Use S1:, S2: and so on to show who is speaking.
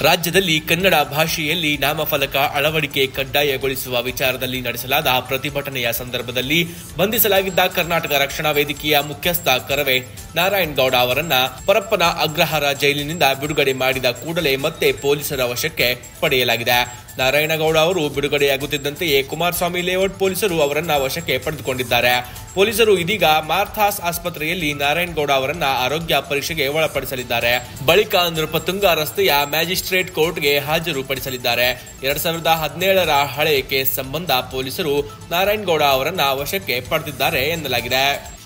S1: ರಾಜ್ಯದಲ್ಲಿ ಕನ್ನಡ ಭಾಷೆಯಲ್ಲಿ ನಾಮಫಲಕ ಅಳವಡಿಕೆ ಕಡ್ಡಾಯಗೊಳಿಸುವ ವಿಚಾರದಲ್ಲಿ ನಡೆಸಲಾದ ಪ್ರತಿಭಟನೆಯ ಸಂದರ್ಭದಲ್ಲಿ ಬಂಧಿಸಲಾಗಿದ್ದ ಕರ್ನಾಟಕ ರಕ್ಷಣಾ ವೇದಿಕೆಯ ಮುಖ್ಯಸ್ಥ ಕರವೇ ನಾರಾಯಣ್ ಗೌಡ ಅವರನ್ನ ಪರಪ್ಪನ ಅಗ್ರಹಾರ ಜೈಲಿನಿಂದ ಬಿಡುಗಡೆ ಮಾಡಿದ ಕೂಡಲೇ ಮತ್ತೆ ಪೊಲೀಸರ ವಶಕ್ಕೆ ಪಡೆಯಲಾಗಿದೆ ನಾರಾಯಣಗೌಡ ಅವರು ಬಿಡುಗಡೆಯಾಗುತ್ತಿದ್ದಂತೆಯೇ ಕುಮಾರಸ್ವಾಮಿ ಲೇಔಟ್ ಪೊಲೀಸರು ಅವರನ್ನ ವಶಕ್ಕೆ ಪಡೆದುಕೊಂಡಿದ್ದಾರೆ ಪೊಲೀಸರು ಇದೀಗ ಮಾರ್ಥಾಸ್ ಆಸ್ಪತ್ರೆಯಲ್ಲಿ ನಾರಾಯಣಗೌಡ ಅವರನ್ನ ಆರೋಗ್ಯ ಪರೀಕ್ಷೆಗೆ ಒಳಪಡಿಸಲಿದ್ದಾರೆ ಬಳಿಕ ನೃಪತುಂಗ ರಸ್ತೆಯ ಮ್ಯಾಜಿಸ್ಟ್ರೇಟ್ ಕೋರ್ಟ್ಗೆ ಹಾಜರುಪಡಿಸಲಿದ್ದಾರೆ ಎರಡ್ ಸಾವಿರದ ಹದಿನೇಳರ ಹಳೆ ಕೇಸ್ ಸಂಬಂಧ ಪೊಲೀಸರು ನಾರಾಯಣಗೌಡ ಅವರನ್ನ ವಶಕ್ಕೆ ಪಡೆದಿದ್ದಾರೆ ಎನ್ನಲಾಗಿದೆ